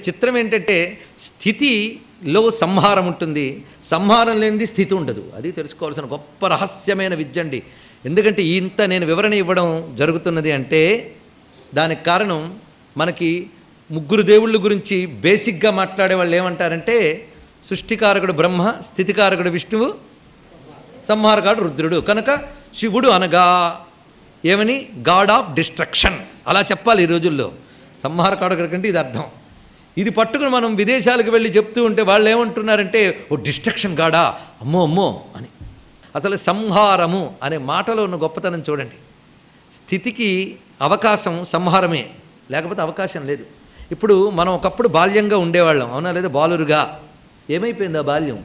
చిత్రం ఏంటంటే స్థితిలో సంహారం ఉంటుంది సంహారం లేనిది స్థితి ఉండదు అది తెలుసుకోవాల్సిన గొప్ప రహస్యమైన విద్య అండి ఎందుకంటే ఇంత నేను వివరణ ఇవ్వడం జరుగుతున్నది అంటే దానికి కారణం మనకి ముగ్గురు దేవుళ్ళ గురించి బేసిక్గా మాట్లాడే వాళ్ళు ఏమంటారంటే సృష్టికారకుడు బ్రహ్మ స్థితికారకుడు విష్ణువు సంహారకాడు రుద్రుడు కనుక శివుడు అనగా ఏమని గాడ్ ఆఫ్ డిస్ట్రక్షన్ అలా చెప్పాలి ఈ రోజుల్లో సంహారకాడు కంటే ఇది అర్థం ఇది పట్టుకుని మనం విదేశాలకు వెళ్ళి చెప్తూ ఉంటే వాళ్ళు ఏమంటున్నారంటే ఓ డిస్ట్రక్షన్ గాడా అమ్మో అమ్మో అని అసలు సంహారము అనే మాటలో ఉన్న గొప్పతనం చూడండి స్థితికి అవకాశం సంహారమే లేకపోతే అవకాశం లేదు ఇప్పుడు మనం ఒకప్పుడు బాల్యంగా ఉండేవాళ్ళం అవునా లేదా బాలురుగా ఏమైపోయింది ఆ బాల్యం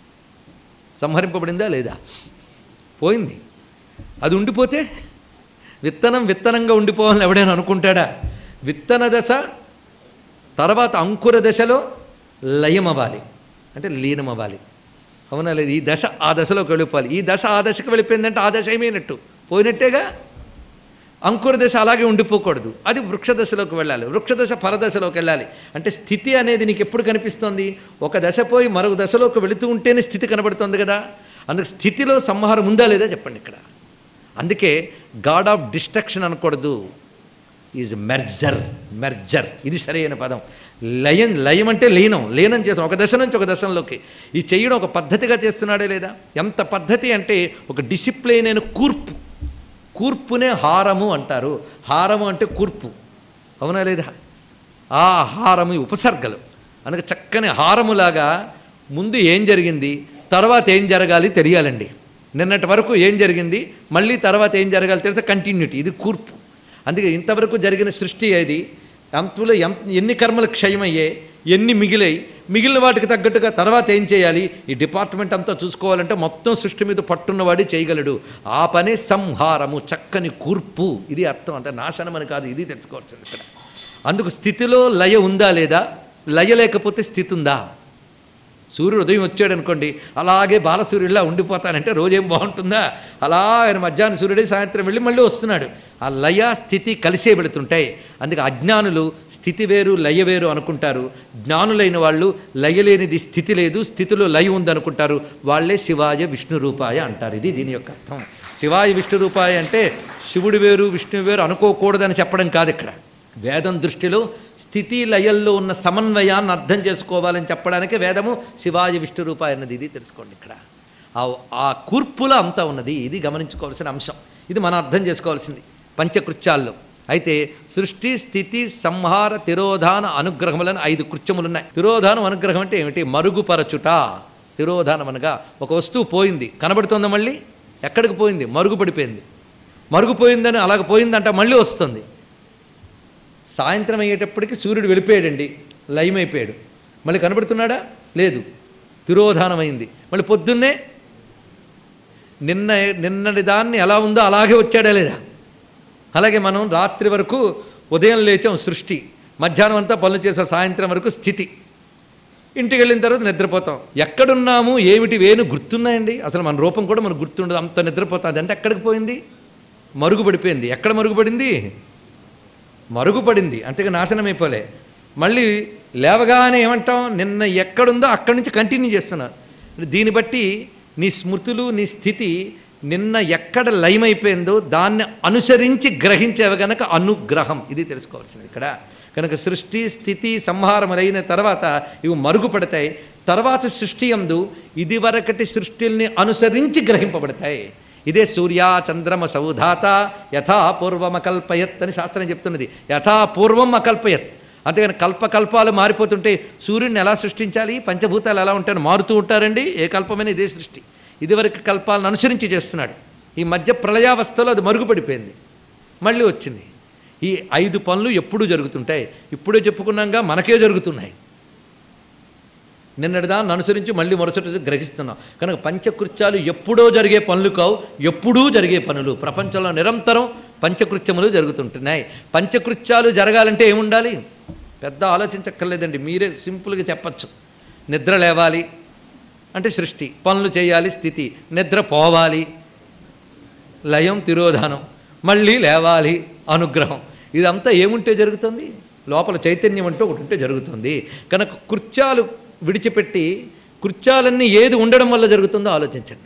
సంహరింపబడిందా లేదా పోయింది అది ఉండిపోతే విత్తనం విత్తనంగా ఉండిపోవాలని ఎవడైనా అనుకుంటాడా విత్తన దశ తర్వాత అంకుర దశలో లయం అవ్వాలి అంటే లీనం అవ్వాలి అవునా లేదు ఈ దశ ఆ దశలోకి వెళ్ళిపోవాలి ఈ దశ ఆ దశకు వెళ్ళిపోయిందంటే ఆ దశ ఏమైనట్టు పోయినట్టేగా అంకుర దశ అలాగే ఉండిపోకూడదు అది వృక్ష దశలోకి వెళ్ళాలి వృక్ష దశ పరదశలోకి వెళ్ళాలి అంటే స్థితి అనేది నీకు ఎప్పుడు కనిపిస్తుంది ఒక దశ పోయి మరొక దశలోకి వెళుతూ ఉంటేనే స్థితి కనబడుతుంది కదా అందుకు స్థితిలో సంహారం ఉందా లేదా చెప్పండి ఇక్కడ అందుకే గాడ్ ఆఫ్ డిస్ట్రక్షన్ అనకూడదు ఈజ్ మెర్జర్ మెర్జర్ ఇది సరైన పదం లయం లయం అంటే లీనం లీనం చేస్తాం ఒక దశ నుంచి ఒక దశలోకి ఈ చేయడం ఒక పద్ధతిగా చేస్తున్నాడే లేదా ఎంత పద్ధతి అంటే ఒక డిసిప్లైన్ అయిన కూర్పు కూర్పునే హారము అంటారు హారము అంటే కూర్పు అవునా లేదా ఆ హారము ఉపసర్గలు అందుకే చక్కని హారములాగా ముందు ఏం జరిగింది తర్వాత ఏం జరగాలి తెలియాలండి నిన్నటి వరకు ఏం జరిగింది మళ్ళీ తర్వాత ఏం జరగాలి తెలిస్తే కంటిన్యూటీ ఇది కూర్పు అందుకే ఇంతవరకు జరిగిన సృష్టి అది అంతలో ఎం ఎన్ని కర్మలు క్షయమయ్యాయి ఎన్ని మిగిలాయి మిగిలిన వాటికి తగ్గట్టుగా తర్వాత ఏం చేయాలి ఈ డిపార్ట్మెంట్ అంతా చూసుకోవాలంటే మొత్తం సృష్టి మీద పట్టున్నవాడే చేయగలడు ఆ పనే సంహారము చక్కని కూర్పు ఇది అర్థం అంటే నాశనం అని కాదు ఇది తెలుసుకోవాల్సింది ఇక్కడ అందుకు స్థితిలో లయ ఉందా లేదా లయ లేకపోతే స్థితి ఉందా సూర్యుడు ఉదయం వచ్చాడు అనుకోండి అలాగే బాలసూర్యుడిలా ఉండిపోతానంటే రోజేం బాగుంటుందా అలా ఆయన మధ్యాహ్నం సూర్యుడే సాయంత్రం వెళ్ళి మళ్ళీ వస్తున్నాడు ఆ లయ స్థితి కలిసే వెళుతుంటాయి అందుకే అజ్ఞానులు స్థితి వేరు లయ వేరు అనుకుంటారు జ్ఞానులైన వాళ్ళు లయ లేనిది స్థితి లేదు స్థితిలో లయ ఉందనుకుంటారు వాళ్ళే శివాయ విష్ణు రూపాయ అంటారు ఇది దీని యొక్క అర్థం శివాయ విష్ణు రూపాయ అంటే శివుడు వేరు విష్ణువు వేరు అనుకోకూడదని చెప్పడం కాదు ఇక్కడ వేదం దృష్టిలో స్థితి లయల్లో ఉన్న సమన్వయాన్ని అర్థం చేసుకోవాలని చెప్పడానికే వేదము శివాయ విష్ణు రూపాయ అన్నది ఇది తెలుసుకోండి ఇక్కడ ఆ ఆ కూర్పులో అంతా ఉన్నది ఇది గమనించుకోవాల్సిన అంశం ఇది మనం అర్థం చేసుకోవాల్సింది పంచకృత్యాల్లో అయితే సృష్టి స్థితి సంహార తిరోధాన అనుగ్రహములను ఐదు కృత్యములు ఉన్నాయి తిరోధానం అనుగ్రహం అంటే ఏమిటి మరుగుపరచుట తిరోధానం అనగా ఒక వస్తువు పోయింది కనబడుతుందా మళ్ళీ ఎక్కడికి పోయింది మరుగుపడిపోయింది మరుగుపోయిందని అలాగ పోయిందంట మళ్ళీ వస్తుంది సాయంత్రం అయ్యేటప్పటికి సూర్యుడు వెళ్ళిపోయాడండి లయమైపోయాడు మళ్ళీ కనబడుతున్నాడా లేదు తిరోధానమైంది మళ్ళీ పొద్దున్నే నిన్న నిన్నటి దాన్ని ఎలా ఉందో అలాగే వచ్చాడా లేదా అలాగే మనం రాత్రి వరకు ఉదయం లేచాం సృష్టి మధ్యాహ్నం అంతా పనులు చేసాం సాయంత్రం వరకు స్థితి ఇంటికి వెళ్ళిన తర్వాత నిద్రపోతాం ఎక్కడున్నాము ఏమిటి వేను గుర్తున్నాయండి అసలు మన రూపం కూడా మనకు గుర్తుండదు అంత నిద్రపోతుంది అంటే ఎక్కడికి పోయింది మరుగుపడిపోయింది ఎక్కడ మరుగుపడింది మరుగుపడింది అంతగా నాశనం అయిపోలే మళ్ళీ లేవగానే ఏమంటాం నిన్న ఎక్కడుందో అక్కడి నుంచి కంటిన్యూ చేస్తున్నారు దీన్ని బట్టి నీ స్మృతులు నీ స్థితి నిన్న ఎక్కడ లయమైపోయిందో దాన్ని అనుసరించి గ్రహించేవి గనక అనుగ్రహం ఇది తెలుసుకోవాల్సింది ఇక్కడ కనుక సృష్టి స్థితి సంహారములైన తర్వాత ఇవి మరుగుపడతాయి తర్వాత సృష్టి అందు ఇదివరకటి సృష్టిల్ని అనుసరించి గ్రహింపబడతాయి ఇదే సూర్య చంద్రమ సౌధాత యథా పూర్వం అకల్పయత్ అని శాస్త్రం చెప్తున్నది యథా పూర్వం అకల్పయత్ అంతేగాని కల్పకల్పాలు మారిపోతుంటే సూర్యుడిని ఎలా సృష్టించాలి పంచభూతాలు ఎలా ఉంటాయని మారుతూ ఉంటారండి ఏ కల్పమైన ఇదే సృష్టి ఇదివరకు కల్పాలను అనుసరించి చేస్తున్నాడు ఈ మధ్య ప్రళయావస్థలో అది మరుగుపడిపోయింది మళ్ళీ వచ్చింది ఈ ఐదు పనులు ఎప్పుడూ జరుగుతుంటాయి ఇప్పుడే చెప్పుకున్నాగా మనకే జరుగుతున్నాయి నిన్నటి దాన్ని అనుసరించి మళ్ళీ మరుసటి రోజు గ్రహిస్తున్నాం కనుక పంచకృత్యాలు ఎప్పుడో జరిగే పనులు కావు ఎప్పుడూ జరిగే పనులు ప్రపంచంలో నిరంతరం పంచకృత్యములు జరుగుతుంటున్నాయి పంచకృత్యాలు జరగాలంటే ఏముండాలి పెద్ద ఆలోచించక్కర్లేదండి మీరే సింపుల్గా చెప్పచ్చు నిద్ర లేవాలి అంటే సృష్టి పనులు చేయాలి స్థితి నిద్ర పోవాలి లయం తిరోధానం మళ్ళీ లేవాలి అనుగ్రహం ఇదంతా ఏముంటే జరుగుతుంది లోపల చైతన్యం అంటూ ఒకటి ఉంటే జరుగుతుంది కనుక కృత్యాలు విడిచిపెట్టి కృత్యాలన్నీ ఏది ఉండడం వల్ల జరుగుతుందో ఆలోచించండి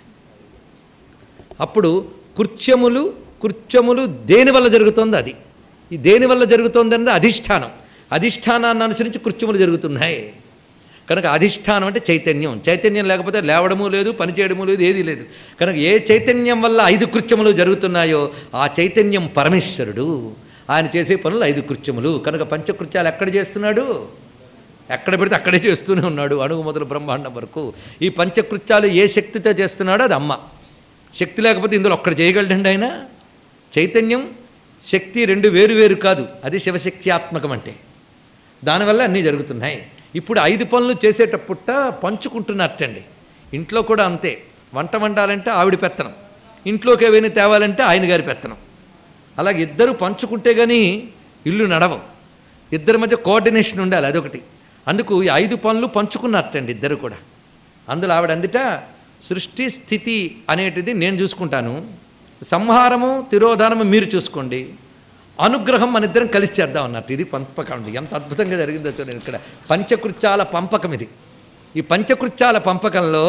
అప్పుడు కృత్యములు కృత్యములు దేని వల్ల జరుగుతుందో అది ఈ దేని వల్ల జరుగుతుంది అన్నది అధిష్టానం అధిష్టానాన్ని అనుసరించి కృత్యములు జరుగుతున్నాయి కనుక అధిష్టానం అంటే చైతన్యం చైతన్యం లేకపోతే లేవడము లేదు పని చేయడము లేదు ఏదీ లేదు కనుక ఏ చైతన్యం వల్ల ఐదు కృత్యములు జరుగుతున్నాయో ఆ చైతన్యం పరమేశ్వరుడు ఆయన చేసే పనులు ఐదు కృత్యములు కనుక పంచకృత్యాలు ఎక్కడ చేస్తున్నాడు ఎక్కడ పెడితే అక్కడే చేస్తూనే ఉన్నాడు అణువు మొదలు బ్రహ్మాండం వరకు ఈ పంచకృత్యాలు ఏ శక్తితో చేస్తున్నాడో అది అమ్మ శక్తి లేకపోతే ఇందులో ఒక్కడ చేయగలడండి ఆయన చైతన్యం శక్తి రెండు వేరు వేరు కాదు అది శివశక్త్యాత్మకం అంటే దానివల్ల అన్నీ జరుగుతున్నాయి ఇప్పుడు ఐదు పనులు చేసేటప్పుట పంచుకుంటున్నట్టండి ఇంట్లో కూడా అంతే వంట వండాలంటే ఆవిడ పెత్తనం ఇంట్లోకి ఏవైనా తేవాలంటే ఆయన గారి పెత్తనం అలాగే ఇద్దరు పంచుకుంటే కానీ ఇల్లు నడవం ఇద్దరి మధ్య కోఆర్డినేషన్ ఉండాలి అదొకటి అందుకు ఈ ఐదు పనులు పంచుకున్నట్టండి ఇద్దరు కూడా అందులో ఆవిడ అందుట సృష్టి స్థితి అనేటిది నేను చూసుకుంటాను సంహారము తిరోధానము మీరు చూసుకోండి అనుగ్రహం మన ఇద్దరం కలిసి చేద్దాం అన్నట్టు ఇది పంపకం ఎంత అద్భుతంగా జరిగిందో చూడండి ఇక్కడ పంచకృత్యాల పంపకం ఇది ఈ పంచకృత్యాల పంపకంలో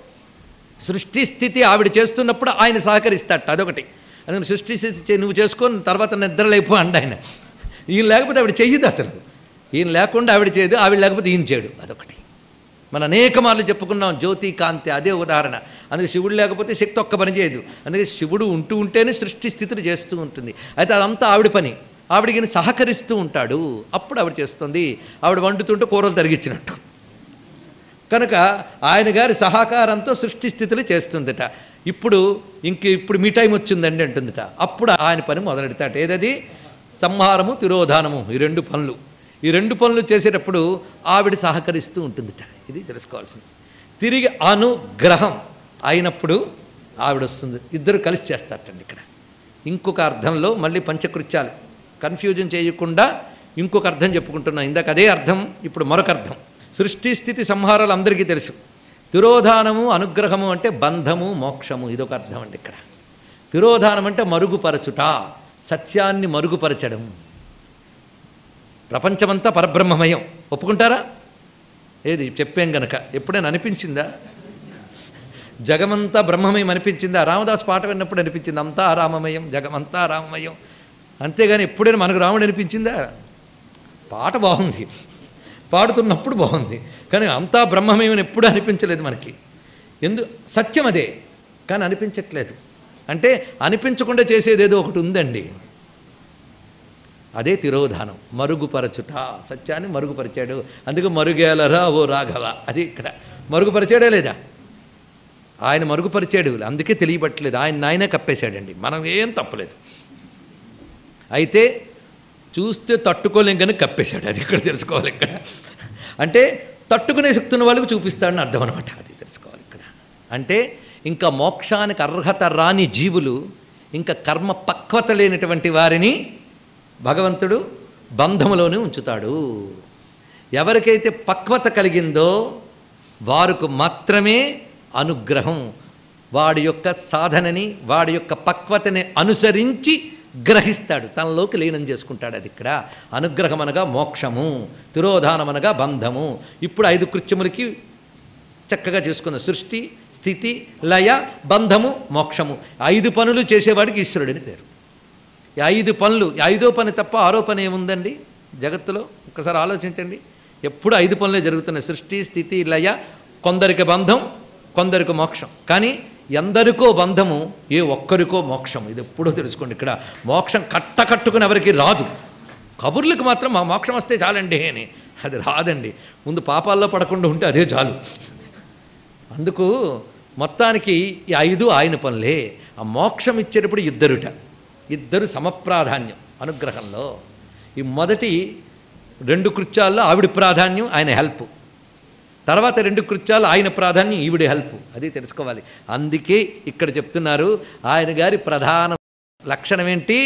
సృష్టి స్థితి ఆవిడ చేస్తున్నప్పుడు ఆయన సహకరిస్తాట అదొకటి అందుకని సృష్టి స్థితి చే- నువ్వు చేసుకొని తర్వాత నిద్రలేపు అండి ఆయన ఈయన లేకపోతే ఆవిడ చెయ్యదు అసలు ఈయన లేకుండా ఆవిడ చేయదు ఆవిడ లేకపోతే ఈయన చేయడు అదొకటి మనం అనేక మార్లు చెప్పుకున్నాం జ్యోతి కాంతి అదే ఉదాహరణ అందుకే శివుడు లేకపోతే శక్తి ఒక్క పని చేయదు అందుకే శివుడు ఉంటూ ఉంటేనే సృష్టి స్థితిని చేస్తూ ఉంటుంది అయితే అదంతా ఆవిడ పని ఆవిడకి ఈయన సహకరిస్తూ ఉంటాడు అప్పుడు ఆవిడ చేస్తుంది ఆవిడ వండుతుంటే కూరలు తరిగించినట్టు కనుక ఆయన గారి సహకారంతో సృష్టి స్థితులు చేస్తుందట ఇప్పుడు ఇంక ఇప్పుడు మీ టైం వచ్చిందండి అంటుందట అప్పుడు ఆయన పని మొదలెడతాట ఏదది సంహారము తిరోధానము ఈ రెండు పనులు ఈ రెండు పనులు చేసేటప్పుడు ఆవిడ సహకరిస్తూ ఉంటుందట ఇది తెలుసుకోవాల్సింది తిరిగి అనుగ్రహం అయినప్పుడు ఆవిడ వస్తుంది ఇద్దరు కలిసి చేస్తారటండి ఇక్కడ ఇంకొక అర్థంలో మళ్ళీ పంచకృత్యాలు కన్ఫ్యూజన్ చేయకుండా ఇంకొక అర్థం చెప్పుకుంటున్నాం ఇందాక అదే అర్థం ఇప్పుడు మరొక అర్థం సృష్టి స్థితి సంహారాలు అందరికీ తెలుసు తిరోధానము అనుగ్రహము అంటే బంధము మోక్షము ఇదొక అర్థం అండి ఇక్కడ తిరోధానం అంటే మరుగుపరచుట సత్యాన్ని మరుగుపరచడం ప్రపంచమంతా పరబ్రహ్మమయం ఒప్పుకుంటారా ఏది చెప్పాం గనక ఎప్పుడైనా అనిపించిందా జగమంతా బ్రహ్మమయం అనిపించిందా రామదాస్ పాట విన్నప్పుడు అనిపించింది అంతా రామమయం జగమంతా రామమయం అంతేగాని ఎప్పుడైనా మనకు రాముడు అనిపించిందా పాట బాగుంది పాడుతున్నప్పుడు బాగుంది కానీ అంతా బ్రహ్మమయం అని ఎప్పుడూ అనిపించలేదు మనకి ఎందు సత్యం అదే కానీ అనిపించట్లేదు అంటే అనిపించకుండా చేసేదేదో ఒకటి ఉందండి అదే తిరోధానం మరుగుపరచుట సత్యాన్ని మరుగుపరిచాడు అందుకే మరుగేలరా ఓ రాఘవ అది ఇక్కడ మరుగుపరిచాడే లేదా ఆయన మరుగుపరిచాడు అందుకే తెలియబట్టలేదు ఆయన నాయనే కప్పేశాడండి మనం ఏం తప్పలేదు అయితే చూస్తే తట్టుకోలేం కానీ కప్పేశాడు అది ఇక్కడ తెలుసుకోవాలి ఇక్కడ అంటే తట్టుకునే శక్తి ఉన్న వాళ్ళకి చూపిస్తాడని అర్థం అనమాట అది తెలుసుకోవాలి ఇక్కడ అంటే ఇంకా మోక్షానికి అర్హత రాని జీవులు ఇంకా కర్మ పక్వత లేనటువంటి వారిని భగవంతుడు బంధములోనే ఉంచుతాడు ఎవరికైతే పక్వత కలిగిందో వారికి మాత్రమే అనుగ్రహం వాడి యొక్క సాధనని వాడి యొక్క పక్వతని అనుసరించి గ్రహిస్తాడు తనలోకి లీనం చేసుకుంటాడు అది ఇక్కడ అనుగ్రహం అనగా మోక్షము తిరోధానం అనగా బంధము ఇప్పుడు ఐదు కృత్యములకి చక్కగా చేసుకున్న సృష్టి స్థితి లయ బంధము మోక్షము ఐదు పనులు చేసేవాడికి ఈశ్వరుడని పేరు ఈ ఐదు పనులు ఈ ఐదో పని తప్ప ఆరో పని ఏముందండి జగత్తులో ఒకసారి ఆలోచించండి ఎప్పుడు ఐదు పనులే జరుగుతున్నాయి సృష్టి స్థితి లయ కొందరికి బంధం కొందరికి మోక్షం కానీ ఎందరికో బంధము ఏ ఒక్కరికో మోక్షం ఇది ఎప్పుడో తెలుసుకోండి ఇక్కడ మోక్షం కట్ట కట్టుకుని ఎవరికి రాదు కబుర్లకు మాత్రం మా మోక్షం వస్తే చాలండి అని అది రాదండి ముందు పాపాల్లో పడకుండా ఉంటే అదే చాలు అందుకు మొత్తానికి ఈ ఐదు ఆయన పనులే ఆ మోక్షం ఇచ్చేటప్పుడు ఇద్దరుట ఇద్దరు సమప్రాధాన్యం అనుగ్రహంలో ఈ మొదటి రెండు కృత్యాల్లో ఆవిడ ప్రాధాన్యం ఆయన హెల్ప్ తర్వాత రెండు కృత్యాలు ఆయన ప్రాధాన్యం ఈవిడ హెల్ప్ అది తెలుసుకోవాలి అందుకే ఇక్కడ చెప్తున్నారు ఆయన గారి ప్రధాన లక్షణం ఏంటి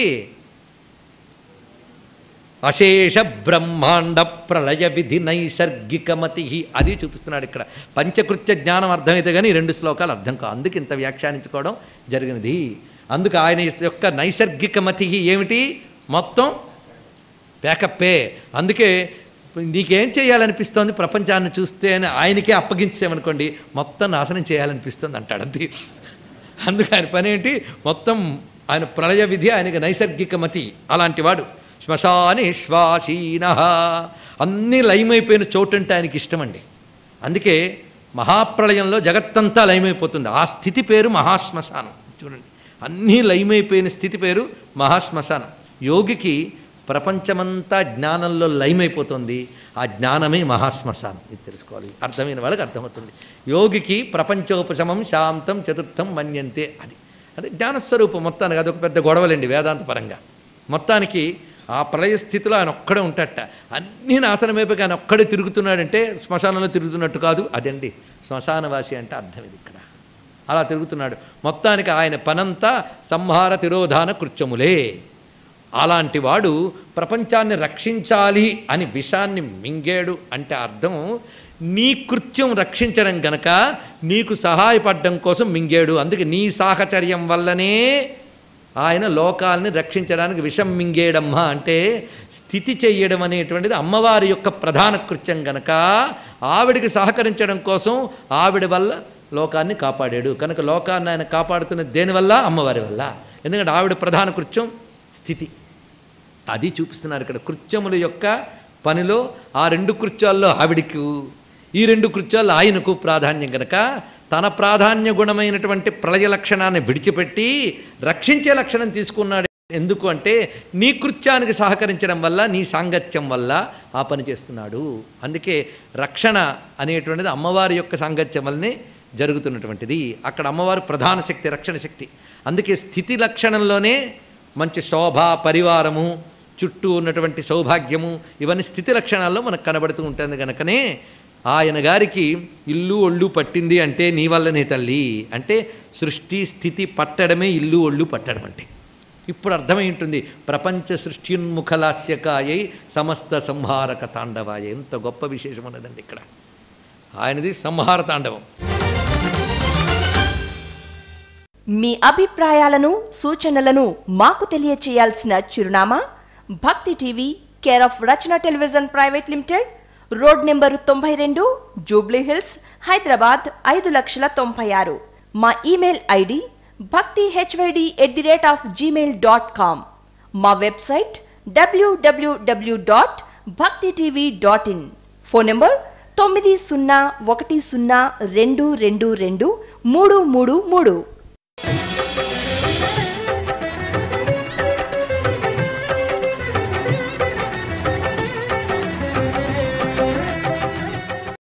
అశేష బ్రహ్మాండ ప్రళయ విధి నైసర్గికమతి అది చూపిస్తున్నాడు ఇక్కడ పంచకృత్య జ్ఞానం అర్థమైతే కానీ ఈ రెండు శ్లోకాలు అర్థం కావు అందుకు ఇంత వ్యాఖ్యానించుకోవడం జరిగినది అందుకు ఆయన యొక్క నైసర్గికమతి ఏమిటి మొత్తం ప్యాకప్పే అందుకే నీకేం చేయాలనిపిస్తోంది ప్రపంచాన్ని చూస్తే అని ఆయనకే అప్పగించామనుకోండి మొత్తం నాశనం చేయాలనిపిస్తుంది అంటాడు అంతే అందుకు ఆయన పని ఏంటి మొత్తం ఆయన ప్రళయ విధి ఆయనకి నైసర్గిక మతి అలాంటి వాడు శ్మశాని శ్వాసీన అన్నీ లయమైపోయిన చోటు అంటే ఆయనకి ఇష్టమండి అందుకే మహాప్రళయంలో జగత్తంతా లయమైపోతుంది ఆ స్థితి పేరు మహాశ్మశానం చూడండి అన్నీ లయమైపోయిన స్థితి పేరు మహాశ్మశానం యోగికి ప్రపంచమంతా జ్ఞానంలో లయమైపోతుంది ఆ జ్ఞానమే మహాశ్మశానం ఇది తెలుసుకోవాలి అర్థమైన వాళ్ళకి అర్థమవుతుంది యోగికి ప్రపంచోపశమం శాంతం చతుర్థం మన్యంతే అది అదే జ్ఞానస్వరూపం మొత్తానికి అదొక పెద్ద గొడవలండి వేదాంత పరంగా మొత్తానికి ఆ ప్రళయ స్థితిలో ఆయన ఒక్కడే ఉంటట అన్నీ నాశనమైపోయి ఆయన ఒక్కడే తిరుగుతున్నాడంటే శ్మశానంలో తిరుగుతున్నట్టు కాదు అదండి శ్మశానవాసి అంటే అర్థం ఇది ఇక్కడ అలా తిరుగుతున్నాడు మొత్తానికి ఆయన పనంతా సంహార తిరోధాన కృత్యములే అలాంటి వాడు ప్రపంచాన్ని రక్షించాలి అని విషాన్ని మింగాడు అంటే అర్థం నీ కృత్యం రక్షించడం గనక నీకు సహాయపడడం కోసం మింగాడు అందుకే నీ సాహచర్యం వల్లనే ఆయన లోకాల్ని రక్షించడానికి విషం మింగేయడమ్మా అంటే స్థితి చెయ్యడం అనేటువంటిది అమ్మవారి యొక్క ప్రధాన కృత్యం గనక ఆవిడికి సహకరించడం కోసం ఆవిడ వల్ల లోకాన్ని కాపాడాడు కనుక లోకాన్ని ఆయన కాపాడుతున్న దేనివల్ల అమ్మవారి వల్ల ఎందుకంటే ఆవిడ ప్రధాన కృత్యం స్థితి అది చూపిస్తున్నారు ఇక్కడ కృత్యముల యొక్క పనిలో ఆ రెండు కృత్యాల్లో ఆవిడికి ఈ రెండు కృత్యాల్లో ఆయనకు ప్రాధాన్యం గనక తన ప్రాధాన్య గుణమైనటువంటి ప్రళయ లక్షణాన్ని విడిచిపెట్టి రక్షించే లక్షణం తీసుకున్నాడు ఎందుకు అంటే నీ కృత్యానికి సహకరించడం వల్ల నీ సాంగత్యం వల్ల ఆ పని చేస్తున్నాడు అందుకే రక్షణ అనేటువంటిది అమ్మవారి యొక్క సాంగత్యం వల్లనే జరుగుతున్నటువంటిది అక్కడ అమ్మవారు ప్రధాన శక్తి రక్షణ శక్తి అందుకే స్థితి లక్షణంలోనే మంచి శోభ పరివారము చుట్టూ ఉన్నటువంటి సౌభాగ్యము ఇవన్నీ స్థితి లక్షణాల్లో మనకు కనబడుతూ ఉంటుంది కనుకనే ఆయన గారికి ఇల్లు ఒళ్ళు పట్టింది అంటే నీ వల్లనే తల్లి అంటే సృష్టి స్థితి పట్టడమే ఇల్లు ఒళ్ళు పట్టడం అంటే ఇప్పుడు అర్థమై ఉంటుంది ప్రపంచ సృష్ట్యున్ముఖలాస్యకాయై సమస్త సంహారక తాండవాయ ఎంత గొప్ప విశేషం ఉన్నదండి ఇక్కడ ఆయనది సంహార తాండవం మీ అభిప్రాయాలను సూచనలను మాకు తెలియచేయాల్సిన చిరునామా Bhakti TV care of Rachana television private limited road number తొంభై రెండు జూబ్లీ హిల్స్ హైదరాబాద్ ఐదు లక్షల తొంభై ఆరు మా email ID Bhakti HYD at the rate of Gmail dot com మా website WWW dot Bhakti TV dot in phone number తొమ్మిది సున్నా ఒకటి సున్నా రెండు రెండు రెండు మూడు మూడు మూడు